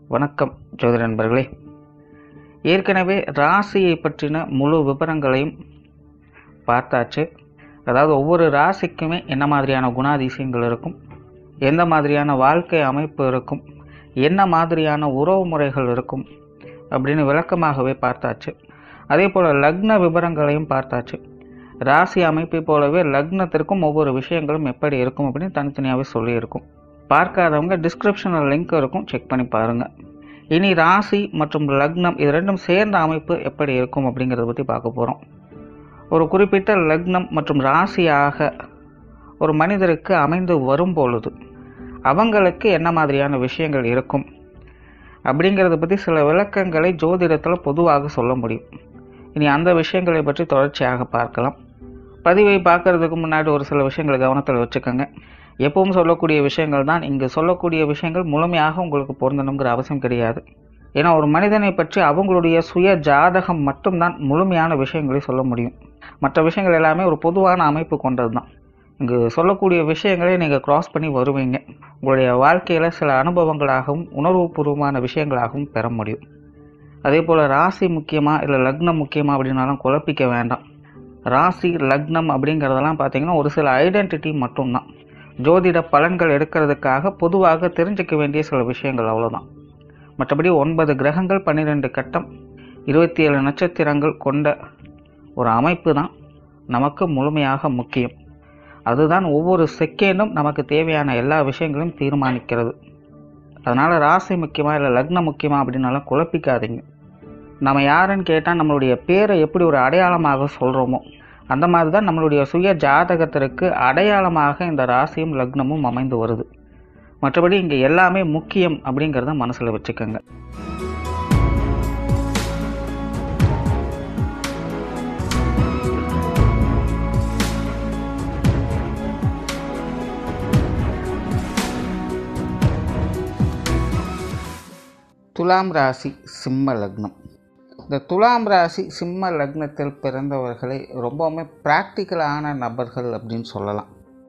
வணக்கம் ஜோதிட நண்பர்களே ஏற்கனவே ராசியை பற்றின முழு விவரங்களையும் பார்த்தாச்சு அதாவது ஒவ்வொரு ராசிக்குமே என்ன மாதிரியான குணாதிசயங்கள் இருக்கும் எந்த மாதிரியான வாழ்க்கை அமைப்பு இருக்கும் என்ன மாதிரியான உறவு முறைகள் இருக்கும் அப்படின்னு விளக்கமாகவே பார்த்தாச்சு அதே போல் லக்ன விவரங்களையும் பார்த்தாச்சு ராசி அமைப்பை போலவே லக்னத்திற்கும் ஒவ்வொரு விஷயங்களும் எப்படி இருக்கும் அப்படின்னு தனித்தனியாகவே சொல்லியிருக்கும் பார்க்காதவங்க டிஸ்கிரிப்ஷனில் லிங்க் இருக்கும் செக் பண்ணி பாருங்கள் இனி ராசி மற்றும் லக்னம் இது ரெண்டும் சேர்ந்த அமைப்பு எப்படி இருக்கும் அப்படிங்கிறத பற்றி பார்க்க போகிறோம் ஒரு குறிப்பிட்ட லக்னம் மற்றும் ராசியாக ஒரு மனிதருக்கு அமைந்து வரும் பொழுது அவங்களுக்கு என்ன மாதிரியான விஷயங்கள் இருக்கும் அப்படிங்கிறத பற்றி சில விளக்கங்களை ஜோதிடத்தில் பொதுவாக சொல்ல முடியும் இனி அந்த விஷயங்களை பற்றி தொடர்ச்சியாக பார்க்கலாம் பதிவை பார்க்கறதுக்கு முன்னாடி ஒரு சில விஷயங்களை கவனத்தில் வச்சுக்கோங்க எப்பவும் சொல்லக்கூடிய விஷயங்கள் தான் இங்கு சொல்லக்கூடிய விஷயங்கள் முழுமையாக உங்களுக்கு பொருந்தணுங்கிற அவசியம் கிடையாது ஏன்னா ஒரு மனிதனை பற்றி அவங்களுடைய சுய ஜாதகம் மட்டும்தான் முழுமையான விஷயங்களை சொல்ல முடியும் மற்ற விஷயங்கள் எல்லாமே ஒரு பொதுவான அமைப்பு கொண்டது தான் இங்கு சொல்லக்கூடிய விஷயங்களை நீங்கள் கிராஸ் பண்ணி வருவீங்க உங்களுடைய வாழ்க்கையில் சில அனுபவங்களாகவும் உணர்வுபூர்வமான விஷயங்களாகவும் பெற முடியும் அதே போல் ராசி முக்கியமாக இல்லை லக்னம் முக்கியமாக அப்படின்னாலும் குழப்பிக்க வேண்டாம் ராசி லக்னம் அப்படிங்கிறதெல்லாம் பார்த்தீங்கன்னா ஒரு சில ஐடென்டிட்டி மட்டும்தான் ஜோதிட பலன்கள் எடுக்கிறதுக்காக பொதுவாக தெரிஞ்சுக்க வேண்டிய சில விஷயங்கள் அவ்வளோதான் மற்றபடி ஒன்பது கிரகங்கள் பன்னிரெண்டு கட்டம் இருபத்தி ஏழு நட்சத்திரங்கள் கொண்ட ஒரு அமைப்பு தான் நமக்கு முழுமையாக முக்கியம் அதுதான் ஒவ்வொரு செகண்டும் நமக்கு தேவையான எல்லா விஷயங்களையும் தீர்மானிக்கிறது அதனால் ராசி முக்கியமாக இல்லை லக்னம் முக்கியமாக அப்படின்னாலும் குழப்பிக்காதீங்க நம்ம யாருன்னு கேட்டால் நம்மளுடைய பேரை எப்படி ஒரு அடையாளமாக சொல்கிறோமோ அந்த மாதிரி தான் நம்மளுடைய சுய ஜாதகத்திற்கு அடையாளமாக இந்த ராசியும் லக்னமும் அமைந்து வருது மற்றபடி இங்கே எல்லாமே முக்கியம் அப்படிங்கிறத மனசில் வச்சுக்கோங்க துலாம் ராசி சிம்ம லக்னம் இந்த துலாம் ராசி சிம்ம லக்னத்தில் பிறந்தவர்களை ரொம்பவுமே ப்ராக்டிக்கலான நபர்கள் அப்படின்னு சொல்லலாம்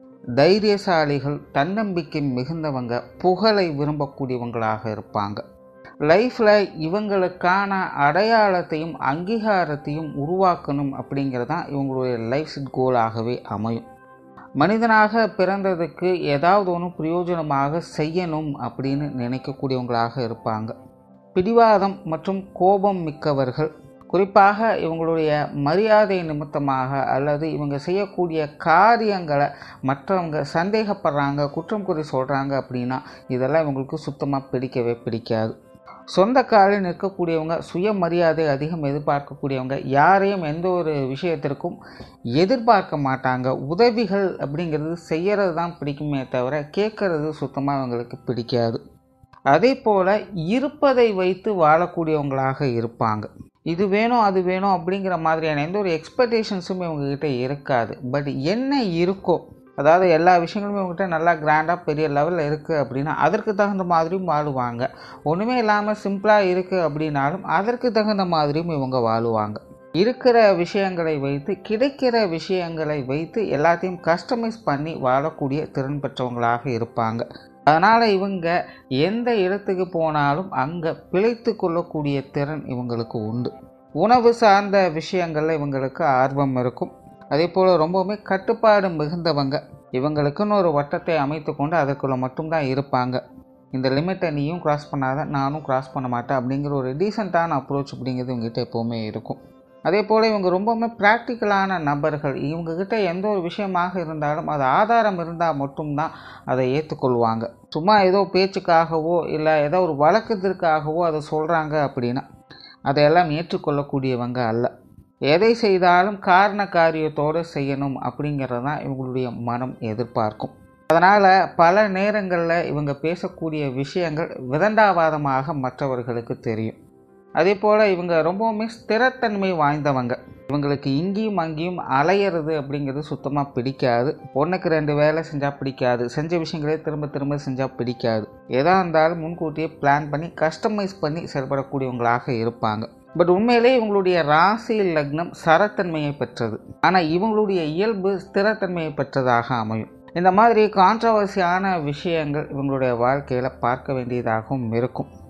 தைரியசாலிகள் தன்னம்பிக்கை மிகுந்தவங்க புகழை விரும்பக்கூடியவங்களாக இருப்பாங்க லைஃப்பில் இவங்களுக்கான அடையாளத்தையும் அங்கீகாரத்தையும் உருவாக்கணும் அப்படிங்கிறது தான் இவங்களுடைய லைஃப் கோலாகவே அமையும் மனிதனாக பிறந்ததுக்கு ஏதாவது ஒன்று பிரயோஜனமாக செய்யணும் அப்படின்னு நினைக்கக்கூடியவங்களாக இருப்பாங்க பிடிவாதம் மற்றும் கோபம் மிக்கவர்கள் குறிப்பாக இவங்களுடைய மரியாதை நிமித்தமாக அல்லது இவங்க செய்யக்கூடிய காரியங்களை மற்றவங்க சந்தேகப்படுறாங்க குற்றம் குறி சொல்கிறாங்க அப்படின்னா இதெல்லாம் இவங்களுக்கு சுத்தமாக பிடிக்கவே பிடிக்காது சொந்த காலில் நிற்கக்கூடியவங்க சுயமரியாதை அதிகம் எதிர்பார்க்கக்கூடியவங்க யாரையும் எந்த ஒரு விஷயத்திற்கும் எதிர்பார்க்க மாட்டாங்க உதவிகள் அப்படிங்கிறது செய்கிறது தான் பிடிக்குமே தவிர கேட்குறது சுத்தமாக அவங்களுக்கு பிடிக்காது அதே போல் இருப்பதை வைத்து வாழக்கூடியவங்களாக இருப்பாங்க இது வேணும் அது வேணும் அப்படிங்கிற மாதிரியான எந்த ஒரு எக்ஸ்பெக்டேஷன்ஸும் இவங்ககிட்ட இருக்காது பட் என்ன இருக்கோ அதாவது எல்லா விஷயங்களுமே இவங்ககிட்ட நல்லா கிராண்டாக பெரிய லெவலில் இருக்குது அப்படின்னா அதற்கு தகுந்த மாதிரியும் வாழுவாங்க ஒன்றுமே இல்லாமல் சிம்பிளாக இருக்குது அப்படின்னாலும் அதற்கு தகுந்த மாதிரியும் இவங்க வாழுவாங்க இருக்கிற விஷயங்களை வைத்து கிடைக்கிற விஷயங்களை வைத்து எல்லாத்தையும் கஸ்டமைஸ் பண்ணி வாழக்கூடிய திறன் பெற்றவங்களாக இருப்பாங்க அதனால் இவங்க எந்த இடத்துக்கு போனாலும் அங்கே பிழைத்து கொள்ளக்கூடிய திறன் இவங்களுக்கு உண்டு உணவு சார்ந்த விஷயங்களில் இவங்களுக்கு ஆர்வம் இருக்கும் அதே போல் ரொம்பவுமே கட்டுப்பாடு மிகுந்தவங்க இவங்களுக்குன்னு ஒரு வட்டத்தை அமைத்து கொண்டு அதற்குள்ளே மட்டும்தான் இருப்பாங்க இந்த லிமிட்டை நீயும் கிராஸ் பண்ணாத நானும் கிராஸ் பண்ண மாட்டேன் அப்படிங்கிற ஒரு டீசெண்டான அப்ரோச் அப்படிங்கிறது இவங்ககிட்ட எப்போவுமே இருக்கும் அதே போல் இவங்க ரொம்பவுமே ப்ராக்டிக்கலான நபர்கள் இவங்ககிட்ட எந்த ஒரு விஷயமாக இருந்தாலும் அது ஆதாரம் இருந்தால் மட்டும்தான் அதை ஏற்றுக்கொள்வாங்க சும்மா ஏதோ பேச்சுக்காகவோ இல்லை ஏதோ ஒரு வழக்கத்திற்காகவோ அதை சொல்கிறாங்க அப்படின்னா அதையெல்லாம் ஏற்றுக்கொள்ளக்கூடியவங்க அல்ல எதை செய்தாலும் காரண காரியத்தோடு செய்யணும் அப்படிங்கிறது தான் இவங்களுடைய மனம் எதிர்பார்க்கும் அதனால் பல நேரங்களில் இவங்க பேசக்கூடிய விஷயங்கள் விதண்டாவாதமாக மற்றவர்களுக்கு தெரியும் அதே போல் இவங்க ரொம்பவுமே ஸ்திரத்தன்மை வாய்ந்தவங்க இவங்களுக்கு இங்கேயும் அங்கேயும் அலையிறது அப்படிங்கிறது சுத்தமாக பிடிக்காது ஒன்றுக்கு ரெண்டு வேலை செஞ்சால் பிடிக்காது செஞ்ச விஷயங்களே திரும்ப திரும்ப செஞ்சால் பிடிக்காது எதாக இருந்தாலும் முன்கூட்டியே பிளான் பண்ணி கஸ்டமைஸ் பண்ணி செயல்படக்கூடியவங்களாக இருப்பாங்க பட் உண்மையிலே இவங்களுடைய ராசி லக்னம் சரத்தன்மையை பெற்றது ஆனால் இவங்களுடைய இயல்பு ஸ்திரத்தன்மையை பெற்றதாக அமையும் இந்த மாதிரி கான்ட்ரவர்சியான விஷயங்கள் இவங்களுடைய வாழ்க்கையில் பார்க்க வேண்டியதாகவும் இருக்கும்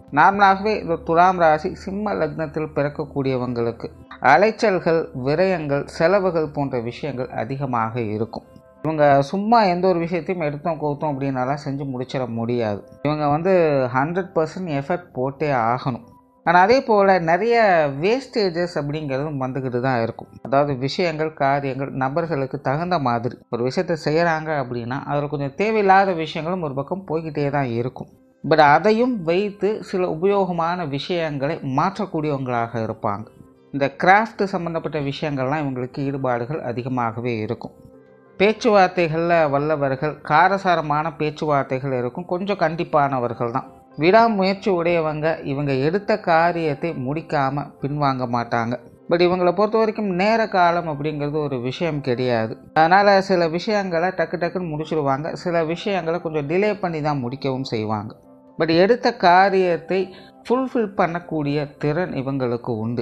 நார்மலாகவே இந்த துலாம் ராசி சிம்ம லக்னத்தில் பிறக்கக்கூடியவங்களுக்கு அலைச்சல்கள் விரயங்கள் செலவுகள் போன்ற விஷயங்கள் அதிகமாக இருக்கும் இவங்க சும்மா எந்த ஒரு விஷயத்தையும் எடுத்தோம் கவுத்தோம் அப்படின்னாலாம் செஞ்சு முடிச்சிட முடியாது இவங்க வந்து ஹண்ட்ரட் பர்சன்ட் எஃபர்ட் போட்டே ஆகணும் ஆனால் அதே போல் நிறைய வேஸ்டேஜஸ் அப்படிங்கிறதும் வந்துக்கிட்டு தான் இருக்கும் அதாவது விஷயங்கள் காரியங்கள் நபர்களுக்கு தகுந்த மாதிரி ஒரு விஷயத்தை செய்கிறாங்க அப்படின்னா அதில் கொஞ்சம் தேவையில்லாத விஷயங்களும் ஒரு பக்கம் போய்கிட்டே தான் இருக்கும் பட் அதையும் வைத்து சில உபயோகமான விஷயங்களை மாற்றக்கூடியவங்களாக இருப்பாங்க இந்த கிராஃப்ட் சம்மந்தப்பட்ட விஷயங்கள்லாம் இவங்களுக்கு ஈடுபாடுகள் அதிகமாகவே இருக்கும் பேச்சுவார்த்தைகளில் வல்லவர்கள் காரசாரமான பேச்சுவார்த்தைகள் இருக்கும் கொஞ்சம் கண்டிப்பானவர்கள் தான் விடாமுயற்சி உடையவங்க இவங்க எடுத்த காரியத்தை முடிக்காமல் பின்வாங்க மாட்டாங்க பட் இவங்களை பொறுத்த வரைக்கும் நேர காலம் அப்படிங்கிறது ஒரு விஷயம் கிடையாது அதனால் சில விஷயங்களை டக்கு டக்குன்னு முடிச்சிடுவாங்க சில விஷயங்களை கொஞ்சம் டிலே பண்ணி தான் முடிக்கவும் செய்வாங்க பட் எடுத்த காரியத்தை ஃபுல்ஃபில் பண்ணக்கூடிய திறன் இவங்களுக்கு உண்டு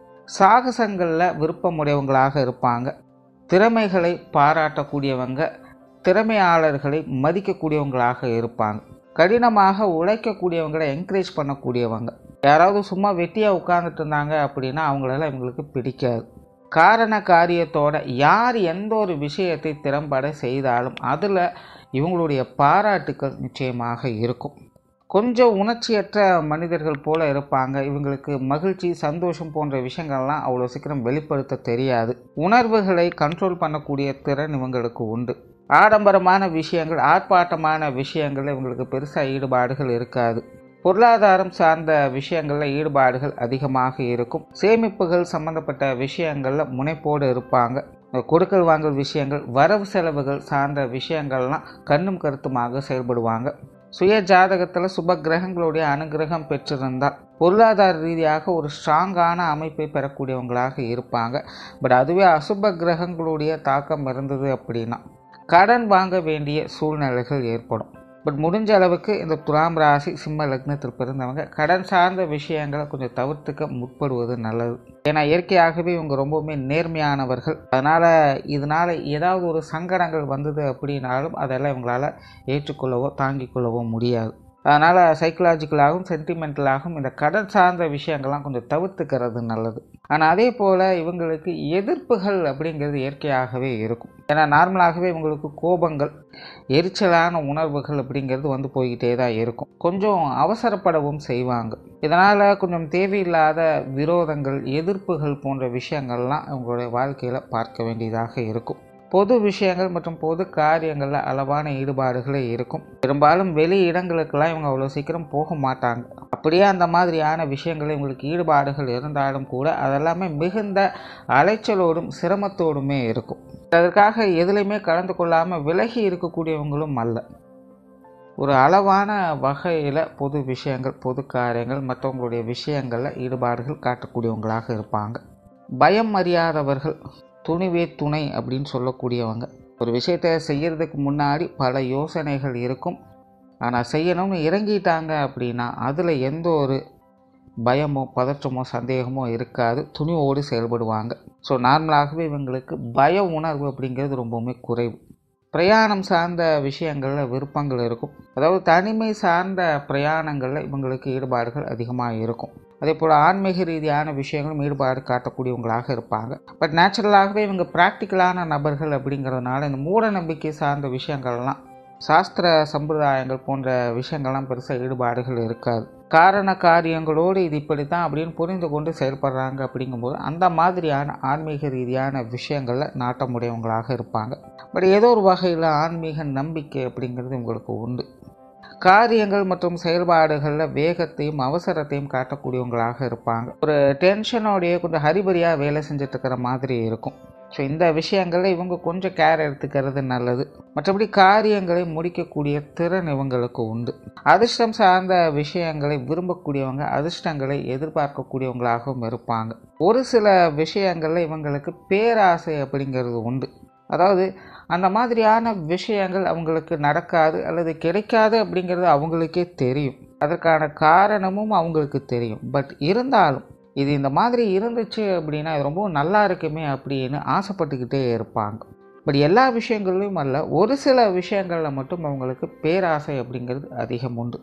சாகசங்களில் விருப்பமுடையவங்களாக இருப்பாங்க திறமைகளை பாராட்டக்கூடியவங்க திறமையாளர்களை மதிக்கக்கூடியவங்களாக இருப்பாங்க கடினமாக உழைக்கக்கூடியவங்களை என்கரேஜ் பண்ணக்கூடியவங்க யாராவது சும்மா வெட்டியாக உட்கார்ந்துட்டு இருந்தாங்க அப்படின்னா அவங்களெல்லாம் இவங்களுக்கு பிடிக்காது காரண காரியத்தோட யார் எந்த ஒரு விஷயத்தை திறம்பட செய்தாலும் அதில் இவங்களுடைய பாராட்டுக்கள் நிச்சயமாக இருக்கும் கொஞ்சம் உணர்ச்சியற்ற மனிதர்கள் போல இருப்பாங்க இவங்களுக்கு மகிழ்ச்சி சந்தோஷம் போன்ற விஷயங்கள்லாம் அவ்வளோ சீக்கிரம் வெளிப்படுத்த தெரியாது உணர்வுகளை கண்ட்ரோல் பண்ணக்கூடிய திறன் இவங்களுக்கு உண்டு ஆடம்பரமான விஷயங்கள் ஆர்ப்பாட்டமான விஷயங்கள் இவங்களுக்கு பெருசாக ஈடுபாடுகள் இருக்காது பொருளாதாரம் சார்ந்த விஷயங்களில் ஈடுபாடுகள் அதிகமாக இருக்கும் சேமிப்புகள் சம்பந்தப்பட்ட விஷயங்களில் முனைப்போடு இருப்பாங்க கொடுக்கல் வாங்கல் விஷயங்கள் வரவு செலவுகள் சார்ந்த விஷயங்கள்லாம் கண்ணும் கருத்துமாக செயல்படுவாங்க சுய ஜாதகத்தில் சுப கிரகங்களுடைய அனுகிரகம் பெற்றிருந்தால் பொருளாதார ரீதியாக ஒரு ஸ்ட்ராங்கான அமைப்பை பெறக்கூடியவங்களாக இருப்பாங்க பட் அதுவே அசுப கிரகங்களுடைய தாக்கம் இருந்தது அப்படின்னா கடன் வாங்க வேண்டிய சூழ்நிலைகள் ஏற்படும் பட் முடிஞ்ச அளவுக்கு இந்த துலாம் ராசி சிம்ம லக்னத்தில் பிறந்தவங்க கடன் சார்ந்த விஷயங்களை கொஞ்சம் தவிர்த்துக்க முற்படுவது நல்லது ஏன்னா இயற்கையாகவே இவங்க ரொம்பவுமே நேர்மையானவர்கள் அதனால் இதனால் ஏதாவது ஒரு சங்கடங்கள் வந்தது அப்படின்னாலும் அதெல்லாம் இவங்களால் ஏற்றுக்கொள்ளவோ தாங்கிக் கொள்ளவோ முடியாது அதனால் சைக்கலாஜிக்கலாகவும் சென்டிமெண்டலாகவும் இந்த கடன் சார்ந்த விஷயங்கள்லாம் கொஞ்சம் தவிர்த்துக்கிறது நல்லது ஆனால் அதே போல் இவங்களுக்கு எதிர்ப்புகள் அப்படிங்கிறது இயற்கையாகவே இருக்கும் ஏன்னா நார்மலாகவே இவங்களுக்கு கோபங்கள் எரிச்சலான உணர்வுகள் அப்படிங்கிறது வந்து போய்கிட்டே தான் இருக்கும் கொஞ்சம் அவசரப்படவும் செய்வாங்க இதனால் கொஞ்சம் தேவையில்லாத விரோதங்கள் எதிர்ப்புகள் போன்ற விஷயங்கள்லாம் இவங்களுடைய வாழ்க்கையில் பார்க்க வேண்டியதாக இருக்கும் பொது விஷயங்கள் மற்றும் பொது காரியங்களில் அளவான ஈடுபாடுகளே இருக்கும் பெரும்பாலும் வெளி இடங்களுக்கெல்லாம் இவங்க அவ்வளோ சீக்கிரம் போக மாட்டாங்க அப்படியே அந்த மாதிரியான விஷயங்கள் இவங்களுக்கு ஈடுபாடுகள் இருந்தாலும் கூட அதெல்லாமே மிகுந்த அலைச்சலோடும் சிரமத்தோடுமே இருக்கும் அதற்காக எதுலையுமே கலந்து கொள்ளாமல் விலகி இருக்கக்கூடியவங்களும் அல்ல ஒரு அளவான வகையில் பொது விஷயங்கள் பொது காரியங்கள் மற்றவங்களுடைய விஷயங்களில் ஈடுபாடுகள் காட்டக்கூடியவங்களாக இருப்பாங்க பயம் அறியாதவர்கள் துணிவே துணை அப்படின்னு சொல்லக்கூடியவங்க ஒரு விஷயத்தை செய்கிறதுக்கு முன்னாடி பல யோசனைகள் இருக்கும் ஆனால் செய்யணும்னு இறங்கிட்டாங்க அப்படின்னா அதில் எந்த ஒரு பயமோ பதற்றமோ சந்தேகமோ இருக்காது துணிவோடு செயல்படுவாங்க ஸோ நார்மலாகவே இவங்களுக்கு பய உணர்வு அப்படிங்கிறது ரொம்பவுமே குறைவு பிரயாணம் சார்ந்த விஷயங்களில் விருப்பங்கள் இருக்கும் அதாவது தனிமை சார்ந்த பிரயாணங்களில் இவங்களுக்கு ஈடுபாடுகள் அதிகமாக இருக்கும் அதே போல் ஆன்மீக ரீதியான விஷயங்களும் ஈடுபாடு காட்டக்கூடியவங்களாக இருப்பாங்க பட் நேச்சுரலாகவே இவங்க ப்ராக்டிக்கலான நபர்கள் அப்படிங்கிறதுனால இந்த மூட நம்பிக்கை சார்ந்த விஷயங்கள்லாம் சாஸ்திர சம்பிரதாயங்கள் போன்ற விஷயங்கள்லாம் பெருசாக ஈடுபாடுகள் இருக்காது காரண காரியங்களோடு இது இப்படி தான் அப்படின்னு புரிந்து கொண்டு செயல்படுறாங்க அப்படிங்கும்போது அந்த மாதிரியான ஆன்மீக ரீதியான விஷயங்களில் நாட்டமுடையவங்களாக இருப்பாங்க பட் ஏதோ ஒரு வகையில் ஆன்மீக நம்பிக்கை அப்படிங்கிறது உங்களுக்கு உண்டு காரியங்கள் மற்றும் செயல்பாடுகளில் வேகத்தையும் அவசரத்தையும் காட்டக்கூடியவங்களாக இருப்பாங்க ஒரு டென்ஷனோடைய கொஞ்சம் ஹரிபரியாக வேலை செஞ்சுட்டு இருக்கிற மாதிரி இருக்கும் ஸோ இந்த விஷயங்களில் இவங்க கொஞ்சம் கேர் எடுத்துக்கிறது நல்லது மற்றபடி காரியங்களை முடிக்கக்கூடிய திறன் இவங்களுக்கு உண்டு அதிர்ஷ்டம் சார்ந்த விஷயங்களை விரும்பக்கூடியவங்க அதிர்ஷ்டங்களை எதிர்பார்க்கக்கூடியவங்களாகவும் இருப்பாங்க ஒரு சில விஷயங்களில் இவங்களுக்கு பேராசை அப்படிங்கிறது உண்டு அதாவது அந்த மாதிரியான விஷயங்கள் அவங்களுக்கு நடக்காது அல்லது கிடைக்காது அப்படிங்கிறது அவங்களுக்கே தெரியும் அதற்கான காரணமும் அவங்களுக்கு தெரியும் பட் இருந்தாலும் இது இந்த மாதிரி இருந்துச்சு அப்படின்னா இது ரொம்பவும் நல்லா இருக்குமே அப்படின்னு ஆசைப்பட்டுக்கிட்டே இருப்பாங்க பட் எல்லா விஷயங்கள்லையும் அல்ல ஒரு சில விஷயங்களில் மட்டும் அவங்களுக்கு பேராசை அப்படிங்கிறது அதிகம் உண்டு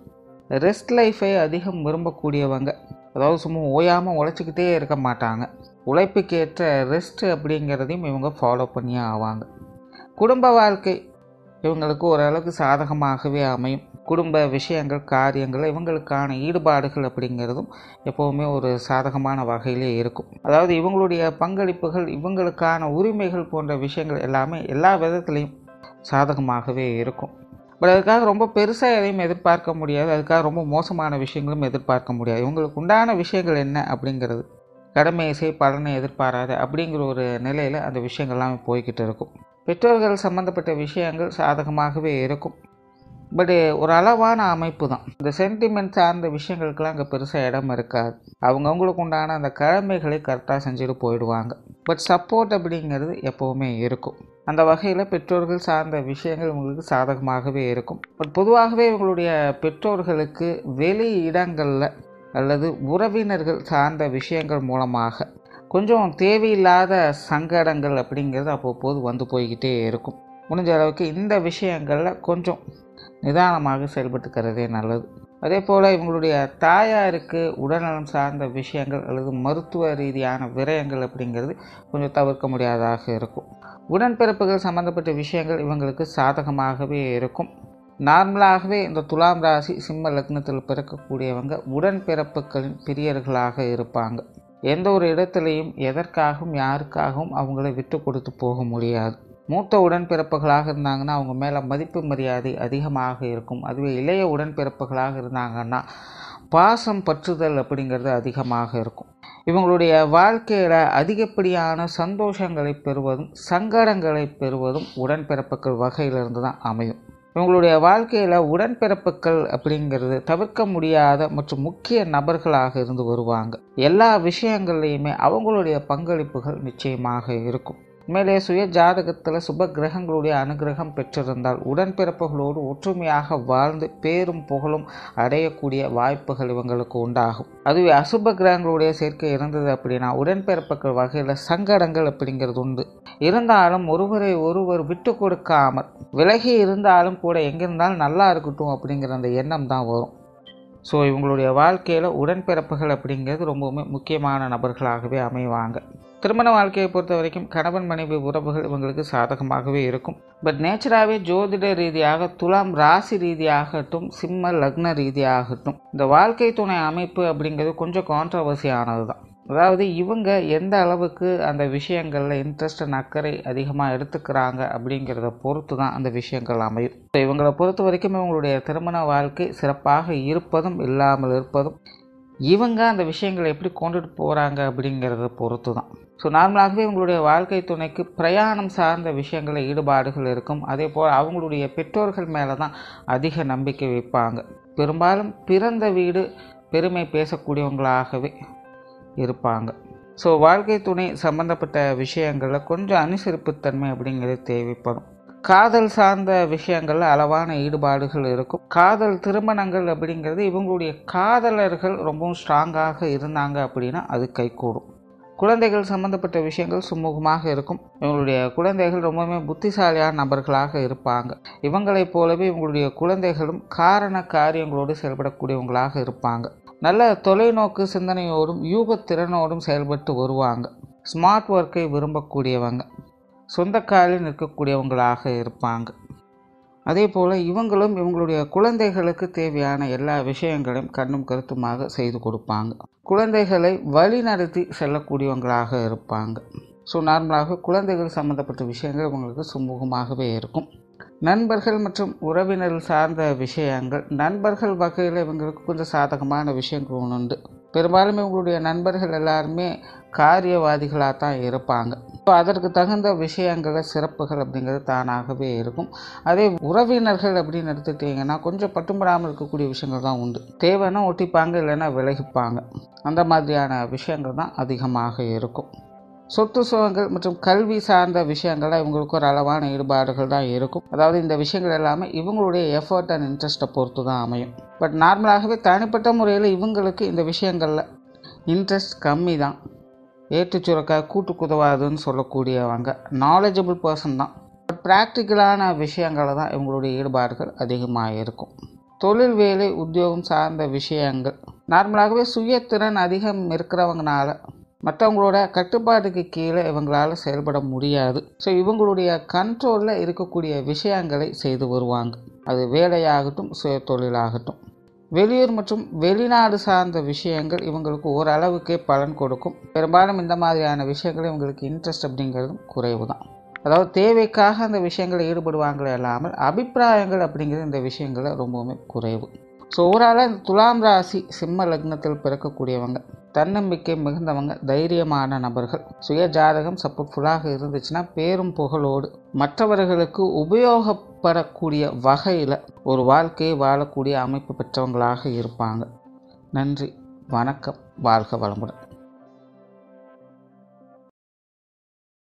ரெஸ்ட் லைஃபை அதிகம் விரும்பக்கூடியவங்க அதாவது சும்மா ஓயாமல் உழைச்சிக்கிட்டே இருக்க மாட்டாங்க உழைப்புக்கேற்ற ரெஸ்ட் அப்படிங்கிறதையும் இவங்க ஃபாலோ பண்ணியே ஆவாங்க குடும்ப வாழ்க்கை இவங்களுக்கு ஓரளவுக்கு சாதகமாகவே அமையும் குடும்ப விஷயங்கள் காரியங்கள் இவங்களுக்கான ஈடுபாடுகள் அப்படிங்கிறதும் எப்போவுமே ஒரு சாதகமான வகையிலே இருக்கும் அதாவது இவங்களுடைய பங்களிப்புகள் இவங்களுக்கான உரிமைகள் போன்ற விஷயங்கள் எல்லாமே எல்லா விதத்துலேயும் சாதகமாகவே இருக்கும் பட் அதுக்காக ரொம்ப பெருசாக எதையும் எதிர்பார்க்க முடியாது அதுக்காக ரொம்ப மோசமான விஷயங்களும் எதிர்பார்க்க முடியாது இவங்களுக்கு உண்டான விஷயங்கள் என்ன அப்படிங்கிறது கடமையை செய் பலனை எதிர்பாராத அப்படிங்கிற ஒரு நிலையில் அந்த விஷயங்கள்லாம் போய்கிட்டு இருக்கும் பெற்றோர்கள் சம்மந்தப்பட்ட விஷயங்கள் சாதகமாகவே இருக்கும் பட் ஒரு அளவான அமைப்பு தான் இந்த சென்டிமெண்ட் சார்ந்த விஷயங்களுக்கெல்லாம் அங்கே பெருசாக இடம் இருக்காது அவங்கவுங்களுக்கு உண்டான அந்த கடமைகளை கரெக்டாக செஞ்சுட்டு போயிடுவாங்க பட் சப்போர்ட் அப்படிங்கிறது எப்போவுமே இருக்கும் அந்த வகையில் பெற்றோர்கள் சார்ந்த விஷயங்கள் உங்களுக்கு சாதகமாகவே இருக்கும் பட் பொதுவாகவே இவங்களுடைய பெற்றோர்களுக்கு வெளி இடங்களில் அல்லது உறவினர்கள் சார்ந்த விஷயங்கள் மூலமாக கொஞ்சம் தேவையில்லாத சங்கடங்கள் அப்படிங்கிறது அவ்வப்போது வந்து போய்கிட்டே இருக்கும் முடிஞ்ச அளவுக்கு இந்த விஷயங்களில் கொஞ்சம் நிதானமாக செயல்பட்டுக்கிறதே நல்லது அதே போல் இவங்களுடைய தாயாருக்கு உடல்நலம் சார்ந்த விஷயங்கள் அல்லது மருத்துவ ரீதியான விரயங்கள் அப்படிங்கிறது கொஞ்சம் தவிர்க்க முடியாததாக இருக்கும் உடன்பிறப்புகள் சம்மந்தப்பட்ட விஷயங்கள் இவங்களுக்கு சாதகமாகவே இருக்கும் நார்மலாகவே இந்த துலாம் ராசி சிம்ம லக்னத்தில் பிறக்கக்கூடியவங்க உடன்பிறப்புகளின் பிரியர்களாக இருப்பாங்க எந்த ஒரு இடத்துலையும் எதற்காகவும் யாருக்காகவும் அவங்கள விட்டு கொடுத்து போக முடியாது மூத்த உடன்பிறப்புகளாக இருந்தாங்கன்னா அவங்க மேலே மதிப்பு மரியாதை அதிகமாக இருக்கும் அதுவே இளைய உடன்பிறப்புகளாக இருந்தாங்கன்னா பாசம் பற்றுதல் அப்படிங்கிறது அதிகமாக இருக்கும் இவங்களுடைய வாழ்க்கையில் அதிகப்படியான சந்தோஷங்களை பெறுவதும் சங்கடங்களை பெறுவதும் உடன்பிறப்புகள் வகையிலிருந்து தான் அமையும் இவங்களுடைய வாழ்க்கையில் உடன்பிறப்புகள் அப்படிங்கிறது தவிர்க்க முடியாத மற்றும் முக்கிய நபர்களாக இருந்து வருவாங்க எல்லா விஷயங்கள்லையுமே அவங்களுடைய பங்களிப்புகள் நிச்சயமாக இருக்கும் உண்மையிலே சுய ஜாதகத்தில் சுப கிரகங்களுடைய அனுகிரகம் பெற்றிருந்தால் உடன்பிறப்புகளோடு ஒற்றுமையாக வாழ்ந்து பேரும் புகழும் அடையக்கூடிய வாய்ப்புகள் இவங்களுக்கு உண்டாகும் அதுவே அசுப கிரகங்களுடைய சேர்க்கை இருந்தது அப்படின்னா உடன்பிறப்புகள் வகையில் சங்கடங்கள் அப்படிங்கிறது உண்டு இருந்தாலும் ஒருவரை ஒருவர் விட்டு கொடுக்காமல் விலகி இருந்தாலும் கூட எங்கிருந்தாலும் நல்லா இருக்கட்டும் அப்படிங்கிற அந்த எண்ணம் தான் வரும் ஸோ இவங்களுடைய வாழ்க்கையில் உடன்பிறப்புகள் அப்படிங்கிறது ரொம்பவுமே முக்கியமான நபர்களாகவே அமைவாங்க திருமண வாழ்க்கையை பொறுத்த வரைக்கும் கணவன் மனைவி உறவுகள் இவங்களுக்கு சாதகமாகவே இருக்கும் பட் நேச்சராகவே ஜோதிட ரீதியாக துலாம் ராசி ரீதியாகட்டும் சிம்ம லக்ன ரீதியாகட்டும் இந்த வாழ்க்கை துணை அமைப்பு அப்படிங்கிறது கொஞ்சம் கான்ட்ரவர்சியானது தான் அதாவது இவங்க எந்த அளவுக்கு அந்த விஷயங்களில் இன்ட்ரெஸ்ட் அக்கறை அதிகமாக எடுத்துக்கிறாங்க அப்படிங்கிறத பொறுத்து தான் அந்த விஷயங்கள் அமையும் ஸோ இவங்களை பொறுத்த வரைக்கும் இவங்களுடைய திருமண வாழ்க்கை சிறப்பாக இருப்பதும் இல்லாமல் இருப்பதும் இவங்க அந்த விஷயங்களை எப்படி கொண்டுட்டு போகிறாங்க அப்படிங்கிறத பொறுத்து தான் ஸோ நார்மலாகவே இவங்களுடைய வாழ்க்கை துணைக்கு பிரயாணம் சார்ந்த விஷயங்களில் ஈடுபாடுகள் இருக்கும் அதே போல் அவங்களுடைய பெற்றோர்கள் மேலே தான் அதிக நம்பிக்கை வைப்பாங்க பெரும்பாலும் பிறந்த வீடு பெருமை பேசக்கூடியவங்களாகவே இருப்பாங்க ஸோ வாழ்க்கை துணை சம்மந்தப்பட்ட விஷயங்களில் கொஞ்சம் அனுசரிப்புத்தன்மை அப்படிங்கிறது தேவைப்படும் காதல் சார்ந்த விஷயங்களில் அளவான ஈடுபாடுகள் இருக்கும் காதல் திருமணங்கள் அப்படிங்கிறது இவங்களுடைய காதலர்கள் ரொம்பவும் ஸ்ட்ராங்காக இருந்தாங்க அப்படின்னா அது கைகூடும் குழந்தைகள் சம்மந்தப்பட்ட விஷயங்கள் சுமூகமாக இருக்கும் இவங்களுடைய குழந்தைகள் ரொம்பவுமே புத்திசாலியான நபர்களாக இருப்பாங்க இவங்களைப் போலவே இவங்களுடைய குழந்தைகளும் காரண காரியங்களோடு செயல்படக்கூடியவங்களாக இருப்பாங்க நல்ல தொலைநோக்கு சிந்தனையோடும் யூகத்திறனோடும் செயல்பட்டு வருவாங்க ஸ்மார்ட் ஒர்க்கை விரும்பக்கூடியவங்க சொந்த காலில் நிற்கக்கூடியவங்களாக இருப்பாங்க அதே போல் இவங்களும் இவங்களுடைய குழந்தைகளுக்கு தேவையான எல்லா விஷயங்களையும் கண்ணும் கருத்துமாக செய்து கொடுப்பாங்க குழந்தைகளை வழிநடத்தி செல்லக்கூடியவங்களாக இருப்பாங்க ஸோ நார்மலாக குழந்தைகள் சம்மந்தப்பட்ட விஷயங்கள் இவங்களுக்கு சுமூகமாகவே இருக்கும் நண்பர்கள் மற்றும் உறவினர்கள் சார்ந்த விஷயங்கள் நண்பர்கள் வகையில் இவங்களுக்கு கொஞ்சம் சாதகமான விஷயங்கள் ஒன்று உண்டு பெரும்பாலும் இவங்களுடைய நண்பர்கள் எல்லாருமே காரியவாதிகளாக தான் இருப்பாங்க ஸோ அதற்கு தகுந்த விஷயங்கள சிறப்புகள் அப்படிங்கிறது தானாகவே இருக்கும் அதே உறவினர்கள் அப்படின்னு எடுத்துக்கிட்டிங்கன்னா கொஞ்சம் பட்டும்படாமல் இருக்கக்கூடிய விஷயங்கள் தான் உண்டு தேவைன்னா ஒட்டிப்பாங்க இல்லைன்னா விலகிப்பாங்க அந்த மாதிரியான விஷயங்கள் தான் அதிகமாக இருக்கும் சொத்து சுகங்கள் மற்றும் கல்வி சார்ந்த விஷயங்கள்லாம் இவங்களுக்கு ஒரு அளவான ஈடுபாடுகள் தான் இருக்கும் அதாவது இந்த விஷயங்கள் எல்லாமே இவங்களுடைய எஃபர்ட் அண்ட் இன்ட்ரெஸ்ட்டை பொறுத்து தான் அமையும் பட் நார்மலாகவே தனிப்பட்ட முறையில் இவங்களுக்கு இந்த விஷயங்களில் இன்ட்ரெஸ்ட் கம்மி தான் ஏற்று சுரக்காய் கூட்டு குதவாதுன்னு சொல்லக்கூடியவங்க நாலேஜபிள் பர்சன் தான் பட் ப்ராக்டிக்கலான விஷயங்களில் தான் இவங்களுடைய ஈடுபாடுகள் அதிகமாக இருக்கும் தொழில் வேலை உத்தியோகம் சார்ந்த விஷயங்கள் நார்மலாகவே சுயத்திறன் அதிகம் இருக்கிறவங்கனால மற்றவங்களோட கட்டுப்பாட்டுக்கு கீழே இவங்களால் செயல்பட முடியாது ஸோ இவங்களுடைய கண்ட்ரோலில் இருக்கக்கூடிய விஷயங்களை செய்து வருவாங்க அது வேலையாகட்டும் சுய தொழிலாகட்டும் வெளியூர் மற்றும் வெளிநாடு சார்ந்த விஷயங்கள் இவங்களுக்கு ஓரளவுக்கே பலன் கொடுக்கும் பெரும்பாலும் இந்த மாதிரியான விஷயங்கள் இவங்களுக்கு இன்ட்ரெஸ்ட் அப்படிங்கிறதும் குறைவு தான் அதாவது தேவைக்காக அந்த விஷயங்களில் ஈடுபடுவாங்களே இல்லாமல் அபிப்பிராயங்கள் அப்படிங்கிறது இந்த விஷயங்களில் ரொம்பவுமே குறைவு ஸோ ஓவராலாக இந்த துலாம் ராசி சிம்ம லக்னத்தில் பிறக்கக்கூடியவங்க தன்னம்பிக்கை மிகுந்தவங்க தைரியமான நபர்கள் சுய ஜாதகம் சப்போர்ட்ஃபுல்லாக இருந்துச்சுன்னா பேரும் புகழோடு மற்றவர்களுக்கு உபயோகப்படக்கூடிய வகையில் ஒரு வாழ்க்கையை வாழக்கூடிய அமைப்பு பெற்றவங்களாக இருப்பாங்க நன்றி வணக்கம் வாழ்க வளமுடன்